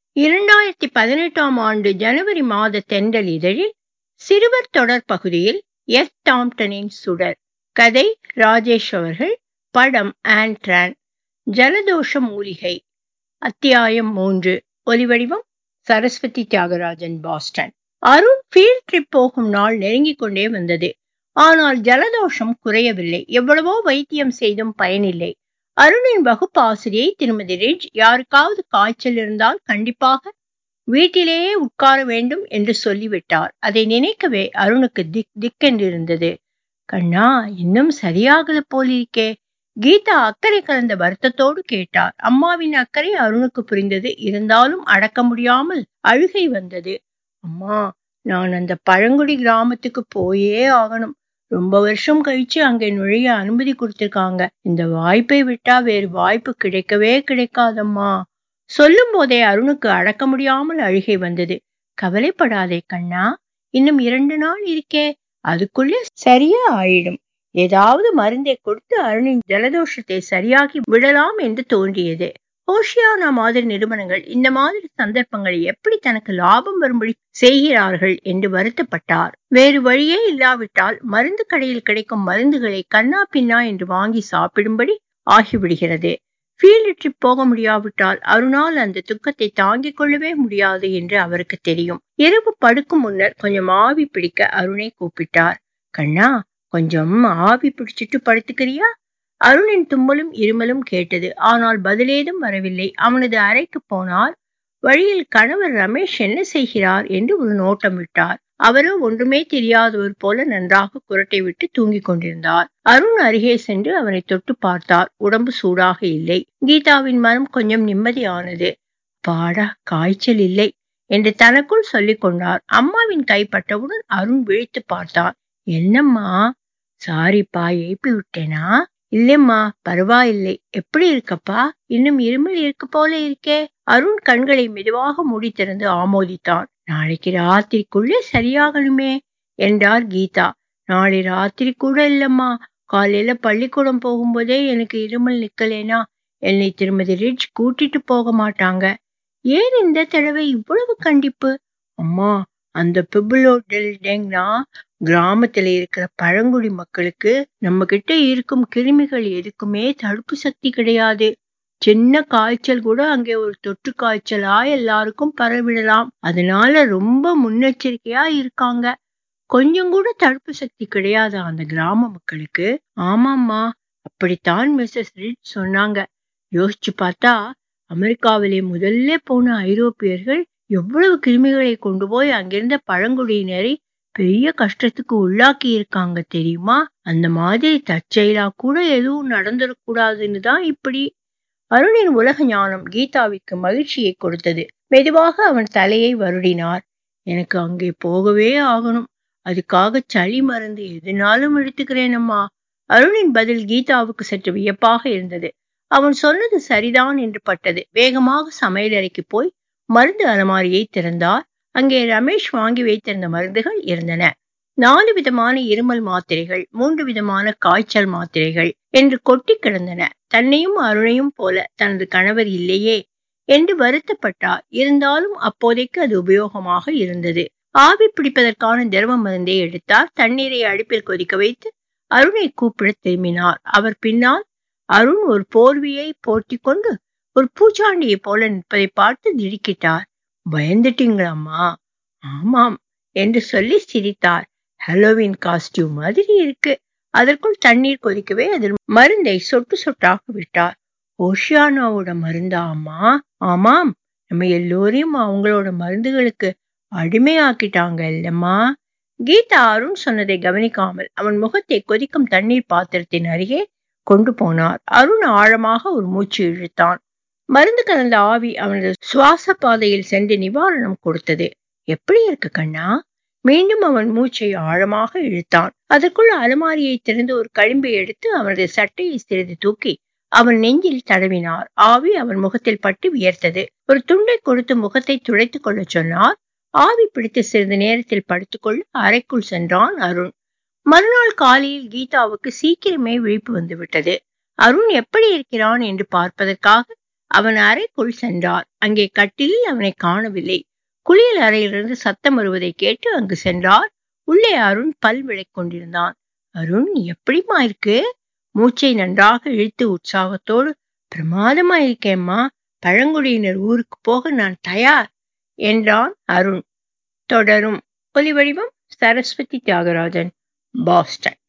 இரண்டாயிரத்தி பதினெட்டாம் ஆண்டு ஜனவரி மாத தென்றல் இதழில் சிறுவர் தொடர் பகுதியில் எஃப் டாம்டனின் சுடர் கதை ராஜேஷ் அவர்கள் படம் ஆண்ட்ரான் ஜலதோஷ மூலிகை அத்தியாயம் மூன்று ஒலிவடிவம் Saraswathi Thiagarajan Boston Arun field trip போகும் நாள் நெருங்கிக் கொண்டே வந்தது ஆனால் ஜலதோஷம் குறையவில்லை எவ்வளவோ வைத்தியம் செய்தும் பயனில்லை அருணின் வகுப்பு ஆசிரியை திருமதி ரிட்ஜ் யாருக்காவது காய்ச்சல் இருந்தால் கண்டிப்பாக வீட்டிலேயே உட்கார வேண்டும் என்று சொல்லிவிட்டார் அதை நினைக்கவே அருணுக்கு திக் திக்கென்றிருந்தது கண்ணா இன்னும் சரியாகல போலிருக்கே கீதா அக்கறை கலந்த வருத்தத்தோடு கேட்டார் அம்மாவின் அக்கறை அருணுக்கு புரிந்தது இருந்தாலும் அடக்க முடியாமல் அழுகை வந்தது அம்மா நான் அந்த பழங்குடி கிராமத்துக்கு போயே ஆகணும் ரொம்ப வருஷம் கழிச்சு அங்கே நுழைய அனுமதி கொடுத்திருக்காங்க இந்த வாய்ப்பை விட்டா வேறு வாய்ப்பு கிடைக்கவே கிடைக்காதம்மா சொல்லும் போதே அருணுக்கு அடக்க முடியாமல் அழுகை வந்தது கவலைப்படாதே கண்ணா இன்னும் இரண்டு நாள் இருக்கே அதுக்குள்ளே சரியா ஆயிடும் ஏதாவது மருந்தை கொடுத்து அருணின் ஜலதோஷத்தை சரியாகி விடலாம் என்று தோன்றியது ஓஷியானா மாதிரி நிறுவனங்கள் இந்த மாதிரி சந்தர்ப்பங்களை எப்படி தனக்கு லாபம் வரும்படி செய்கிறார்கள் என்று வருத்தப்பட்டார் வேறு வழியே இல்லாவிட்டால் மருந்து கடையில் கிடைக்கும் மருந்துகளை கண்ணா பின்னா என்று வாங்கி சாப்பிடும்படி ஆகிவிடுகிறது ஃபீல்டு ட்ரிப் போக முடியாவிட்டால் அருணால் அந்த துக்கத்தை தாங்கிக் கொள்ளவே முடியாது என்று அவருக்கு தெரியும் இரவு படுக்கும் முன்னர் கொஞ்சம் ஆவி பிடிக்க அருணை கூப்பிட்டார் கண்ணா கொஞ்சம் ஆவி பிடிச்சிட்டு படுத்துக்கிறியா அருணின் தும்மலும் இருமலும் கேட்டது ஆனால் பதிலேதும் வரவில்லை அவனது அறைக்கு போனார் வழியில் கணவர் ரமேஷ் என்ன செய்கிறார் என்று ஒரு நோட்டம் விட்டார் அவரோ ஒன்றுமே தெரியாதவர் போல நன்றாக குரட்டை விட்டு தூங்கிக் கொண்டிருந்தார் அருண் அருகே சென்று அவனை தொட்டு பார்த்தார் உடம்பு சூடாக இல்லை கீதாவின் மனம் கொஞ்சம் நிம்மதியானது பாடா காய்ச்சல் இல்லை என்று தனக்குள் சொல்லிக் கொண்டார் அம்மாவின் கைப்பட்டவுடன் அருண் விழித்து பார்த்தார் என்னம்மா சாரிப்பா எழுப்பி விட்டேனா இல்லம்மா பரவாயில்லை எப்படி இருக்கப்பா இன்னும் இருமல் இருக்கு போல இருக்கே அருண் கண்களை மெதுவாக மூடி திறந்து ஆமோதித்தான் நாளைக்கு ராத்திரிக்குள்ளே சரியாகணுமே என்றார் கீதா நாளை ராத்திரி கூட இல்லம்மா காலையில பள்ளிக்கூடம் போகும்போதே எனக்கு இருமல் நிக்கலேனா என்னை திருமதி ரிட்ஜ் கூட்டிட்டு போக மாட்டாங்க ஏன் இந்த தடவை இவ்வளவு கண்டிப்பு அம்மா அந்த பிபுலோ டெல் டெங்னா கிராமத்துல இருக்கிற பழங்குடி மக்களுக்கு நம்ம கிட்ட இருக்கும் கிருமிகள் எதுக்குமே தடுப்பு சக்தி கிடையாது சின்ன காய்ச்சல் கூட அங்கே ஒரு தொற்று காய்ச்சலா எல்லாருக்கும் பரவிடலாம் அதனால ரொம்ப முன்னெச்சரிக்கையா இருக்காங்க கொஞ்சம் கூட தடுப்பு சக்தி கிடையாது அந்த கிராம மக்களுக்கு ஆமாம்மா அப்படித்தான் மிஸ்ஸஸ் ரிட் சொன்னாங்க யோசிச்சு பார்த்தா அமெரிக்காவிலே முதல்ல போன ஐரோப்பியர்கள் எவ்வளவு கிருமிகளை கொண்டு போய் அங்கிருந்த பழங்குடியினரை பெரிய கஷ்டத்துக்கு உள்ளாக்கி இருக்காங்க தெரியுமா அந்த மாதிரி தற்செயலா கூட எதுவும் நடந்துடக்கூடாதுன்னு தான் இப்படி அருணின் உலக ஞானம் கீதாவிற்கு மகிழ்ச்சியை கொடுத்தது மெதுவாக அவன் தலையை வருடினார் எனக்கு அங்கே போகவே ஆகணும் அதுக்காக சளி மருந்து எதுனாலும் எடுத்துக்கிறேனம்மா அருணின் பதில் கீதாவுக்கு சற்று வியப்பாக இருந்தது அவன் சொன்னது சரிதான் என்று பட்டது வேகமாக சமையலறைக்கு போய் மருந்து அலமாரியை திறந்தார் அங்கே ரமேஷ் வாங்கி வைத்திருந்த மருந்துகள் இருந்தன நாலு விதமான இருமல் மாத்திரைகள் மூன்று விதமான காய்ச்சல் மாத்திரைகள் என்று கொட்டி கிடந்தன தன்னையும் அருணையும் போல தனது கணவர் இல்லையே என்று வருத்தப்பட்டார் இருந்தாலும் அப்போதைக்கு அது உபயோகமாக இருந்தது ஆவி பிடிப்பதற்கான திரவ மருந்தை எடுத்தார் தண்ணீரை அடுப்பில் கொதிக்க வைத்து அருணை கூப்பிட திரும்பினார் அவர் பின்னால் அருண் ஒரு போர்வியை போர்த்தி கொண்டு ஒரு பூச்சாண்டியை போல நிற்பதை பார்த்து திடுக்கிட்டார் பயந்துட்டீங்களாம்மா ஆமாம் என்று சொல்லி சிரித்தார் ஹலோவின் காஸ்டியூம் மாதிரி இருக்கு அதற்குள் தண்ணீர் கொதிக்கவே அதில் மருந்தை சொட்டு சொட்டாக விட்டார் ஓஷியானாவோட மருந்தா அம்மா ஆமாம் நம்ம எல்லோரையும் அவங்களோட மருந்துகளுக்கு அடிமையாக்கிட்டாங்க இல்லம்மா கீதா அருண் சொன்னதை கவனிக்காமல் அவன் முகத்தை கொதிக்கும் தண்ணீர் பாத்திரத்தின் அருகே கொண்டு போனார் அருண் ஆழமாக ஒரு மூச்சு இழுத்தான் மருந்து கலந்த ஆவி அவனது சுவாச பாதையில் சென்று நிவாரணம் கொடுத்தது எப்படி இருக்கு கண்ணா மீண்டும் அவன் மூச்சை ஆழமாக இழுத்தான் அதற்குள் அலமாரியை திறந்து ஒரு களிம்பை எடுத்து அவனது சட்டையை சிறிது தூக்கி அவன் நெஞ்சில் தடவினார் ஆவி அவன் முகத்தில் பட்டு வியர்த்தது ஒரு துண்டை கொடுத்து முகத்தை துடைத்துக் கொள்ள சொன்னார் ஆவி பிடித்து சிறிது நேரத்தில் படுத்துக்கொள்ள அறைக்குள் சென்றான் அருண் மறுநாள் காலையில் கீதாவுக்கு சீக்கிரமே விழிப்பு வந்துவிட்டது அருண் எப்படி இருக்கிறான் என்று பார்ப்பதற்காக அவன் அறைக்குள் சென்றார் அங்கே கட்டிலில் அவனை காணவில்லை குளியல் அறையிலிருந்து சத்தம் வருவதை கேட்டு அங்கு சென்றார் உள்ளே அருண் பல் விளைக் கொண்டிருந்தான் அருண் எப்படிமா இருக்கு மூச்சை நன்றாக இழுத்து உற்சாகத்தோடு பிரமாதமா இருக்கேம்மா பழங்குடியினர் ஊருக்கு போக நான் தயார் என்றான் அருண் தொடரும் ஒலி வடிவம் சரஸ்வதி தியாகராஜன் பாஸ்டன்